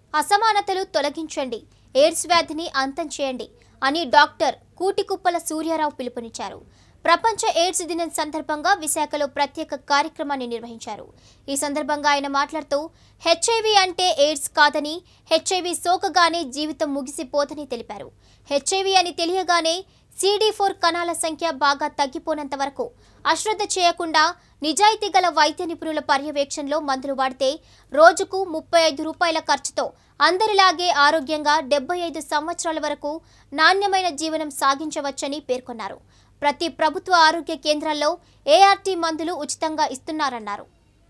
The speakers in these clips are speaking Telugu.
అసమానతలు తొలగించండి ఎయిడ్స్ వ్యాధిని అంతం చేయండి అని డాక్టర్ కూటికుప్పల సూర్యారావు పిలుపునిచ్చారు ప్రపంచ ఎయిడ్స్ దినం సందర్భంగా విశాఖలో ప్రత్యేక కార్యక్రమాన్ని నిర్వహించారు ఈ సందర్భంగా ఆయన మాట్లాడుతూ హెచ్ఐవి అంటే ఎయిడ్స్ కాదని హెచ్ఐవి సోకగానే జీవితం ముగిసిపోదని తెలిపారు హెచ్ఐవి అని తెలియగానే సిడి ఫోర్ కణాల సంఖ్య బాగా తగ్గిపోనంత వరకు అశ్రద్ధ చేయకుండా నిజాయితీ గల వైద్య నిపుణుల పర్యవేక్షణలో మందులు వాడితే రోజుకు ముప్పై ఐదు రూపాయల ఖర్చుతో అందరిలాగే ఆరోగ్యంగా డెబ్బై ఐదు సంవత్సరాల వరకు నాణ్యమైన జీవనం సాగించవచ్చని పేర్కొన్నారు ప్రతి ప్రభుత్వ ఆరోగ్య కేంద్రాల్లో ఏఆర్టీ మందులు ఉచితంగా ఇస్తున్నారన్నారు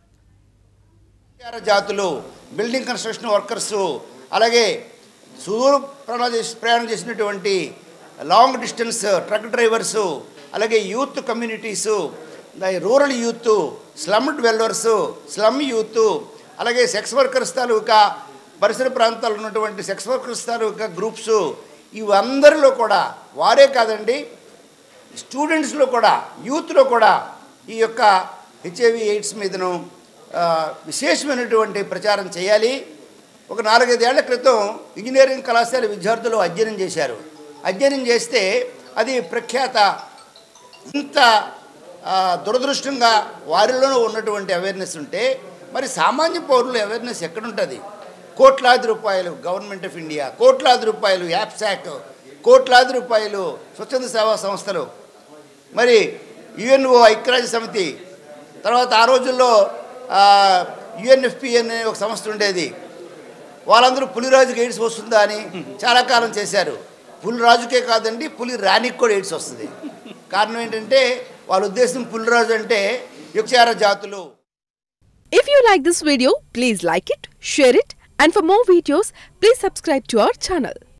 ఇతర జాతులు బిల్డింగ్ కన్స్ట్రక్షన్ వర్కర్స్ అలాగే సుదూర ప్రయాణం చేసి ప్రయాణం చేసినటువంటి లాంగ్ డిస్టెన్స్ ట్రక్ డ్రైవర్స్ అలాగే youth communities rural youth slum dwellers slum youth అలాగే సెక్స్ వర్కర్స్ తాలూకా పరిసర ప్రాంతాల్లో ఉన్నటువంటి సెక్స్ వర్కర్స్ తాలూకా గ్రూప్స్ ఇవందరిలో కూడా వారే కాదండి స్టూడెంట్స్లో కూడా యూత్లో కూడా ఈ యొక్క హెచ్ఐవి ఎయిడ్స్ మీదను ఆ, విశేషమైనటువంటి ప్రచారం చేయాలి ఒక నాలుగైదేళ్ల క్రితం ఇంజనీరింగ్ కళాశాల విద్యార్థులు అధ్యయనం చేశారు అధ్యయనం చేస్తే అది ప్రఖ్యాత ఇంత ఆ, దురదృష్టంగా వారిలోనూ ఉన్నటువంటి అవేర్నెస్ ఉంటే మరి సామాన్య పౌరుల అవేర్నెస్ ఎక్కడుంటుంది కోట్లాది రూపాయలు గవర్నమెంట్ ఆఫ్ ఇండియా కోట్లాది రూపాయలు యాప్సాక్ కోట్లాది రూపాయలు స్వచ్ఛంద సేవా సంస్థలు మరి యుఎన్ఓ ఐక్యరాజ్య సమితి తర్వాత ఆ రోజుల్లో యుఎన్ఎఫ్పి అనే ఒక సంస్థ ఉండేది వాళ్ళందరూ పులిరాజుకి ఎయిడ్స్ వస్తుందా అని చాలా కాలం చేశారు పులిరాజుకే కాదండి పులి రాణికి కూడా ఎయిడ్స్ వస్తుంది కారణం ఏంటంటే వాళ్ళ ఉద్దేశం పులిరాజు అంటే యుక్షార జాతులు If you like this video, please like it, share it, and for more videos, please subscribe to our channel.